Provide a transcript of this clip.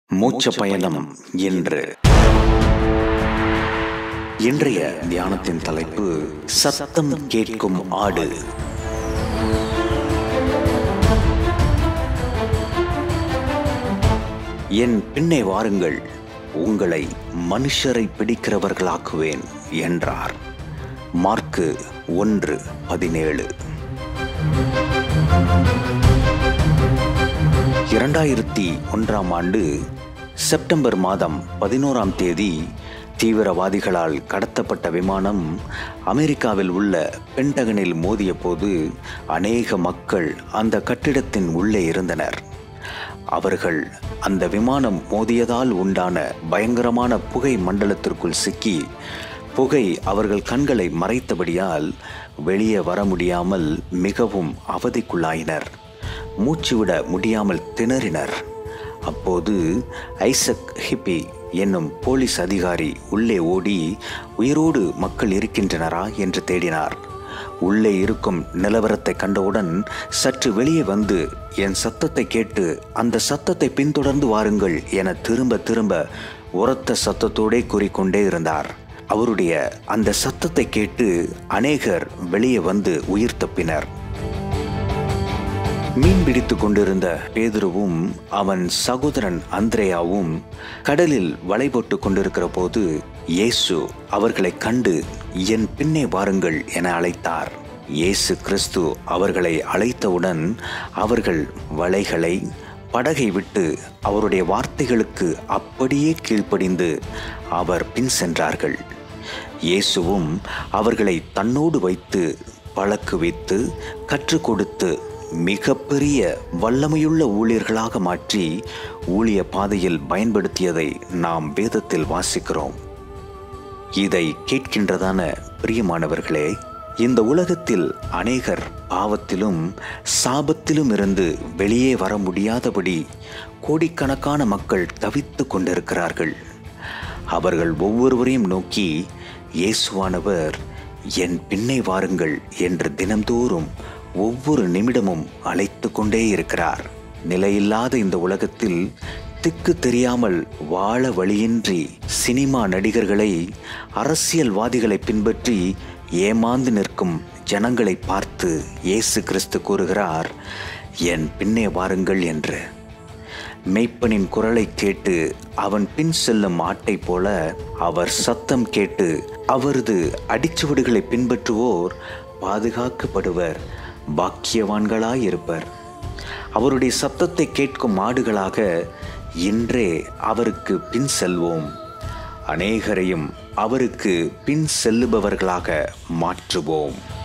மூச்ச பயணம் என்று இன்றைய தியானத்தின் தலைப்பு சத்தம் கேட்கும் ஆடு என் பின்னே வாருங்கள் உங்களை மனுஷரை பிடிக்கிறவர்களாக்குவேன் என்றார் மார்க்கு ஒன்று பதினேழு இரண்டாயிரத்தி ஒன்றாம் ஆண்டு செப்டம்பர் மாதம் பதினோராம் தேதி தீவிரவாதிகளால் கடத்தப்பட்ட விமானம் அமெரிக்காவில் உள்ள பென்டகனில் மோதிய போது அநேக மக்கள் அந்த கட்டிடத்தின் உள்ளே இருந்தனர் அவர்கள் அந்த விமானம் மோதியதால் உண்டான பயங்கரமான புகை மண்டலத்திற்குள் சிக்கி புகை அவர்கள் கண்களை மறைத்தபடியால் வெளியே வர முடியாமல் மிகவும் அவதிக்குள்ளாயினர் மூச்சுவிட முடியாமல் திணறினர் அப்போது ஐசக் ஹிப்பி என்னும் போலீஸ் அதிகாரி உள்ளே ஓடி உயிரோடு மக்கள் இருக்கின்றனரா என்று தேடினார் உள்ளே இருக்கும் நிலவரத்தை கண்டவுடன் சற்று வெளியே வந்து என் சத்தத்தை கேட்டு அந்த சத்தத்தை பின்தொடர்ந்து வாருங்கள் என திரும்ப திரும்ப உரத்த சத்தத்தோடே கூறிக்கொண்டே இருந்தார் அவருடைய அந்த சத்தத்தை கேட்டு அநேகர் வெளியே வந்து உயிர் தப்பினர் மீன் பிடித்து கொண்டிருந்த பேதுருவும் அவன் சகோதரன் அந்திரேயாவும் கடலில் வலை போட்டு கொண்டிருக்கிற போது இயேசு அவர்களை கண்டு என் பின்னே வாருங்கள் என அழைத்தார் இயேசு கிறிஸ்து அவர்களை அழைத்தவுடன் அவர்கள் வலைகளை படகை விட்டு அவருடைய வார்த்தைகளுக்கு அப்படியே கீழ்ப்படிந்து அவர் பின் சென்றார்கள் இயேசுவும் அவர்களை தன்னோடு வைத்து பழக்குவித்து கற்றுக் கொடுத்து மிகப்பெரிய வல்லமையுள்ள ஊழியர்களாக மாற்றி ஊழிய பாதையில் பயன்படுத்தியதை நாம் வேதத்தில் வாசிக்கிறோம் இதை கேட்கின்றதான பிரியமானவர்களே இந்த உலகத்தில் அநேகர் பாவத்திலும் சாபத்திலும் இருந்து வெளியே வர முடியாதபடி கோடிக்கணக்கான மக்கள் தவித்து கொண்டிருக்கிறார்கள் அவர்கள் ஒவ்வொருவரையும் நோக்கி இயேசுவானவர் என் பின்னே வாருங்கள் என்று தினம்தோறும் ஒவ்வொரு நிமிடமும் அழைத்து கொண்டே இருக்கிறார் நிலையில்லாத இந்த உலகத்தில் திக்கு தெரியாமல் வாழ வழியின்றி சினிமா நடிகர்களை அரசியல்வாதிகளை பின்பற்றி ஏமாந்து நிற்கும் ஜனங்களை பார்த்து இயேசு கிறிஸ்து கூறுகிறார் என் பின்னே வாருங்கள் என்று மெய்ப்பனின் குரலை கேட்டு அவன் பின் செல்லும் ஆட்டை போல அவர் சத்தம் கேட்டு அவரது அடிச்சுவடுகளை பின்பற்றுவோர் பாதுகாக்கப்படுவர் பாக்கியவான்களாயிருப்பர் அவருடைய சத்தத்தை கேட்கும் மாடுகளாக இன்றே அவருக்கு பின் செல்வோம் அநேகரையும் அவருக்கு பின் செல்லுபவர்களாக மாற்றுவோம்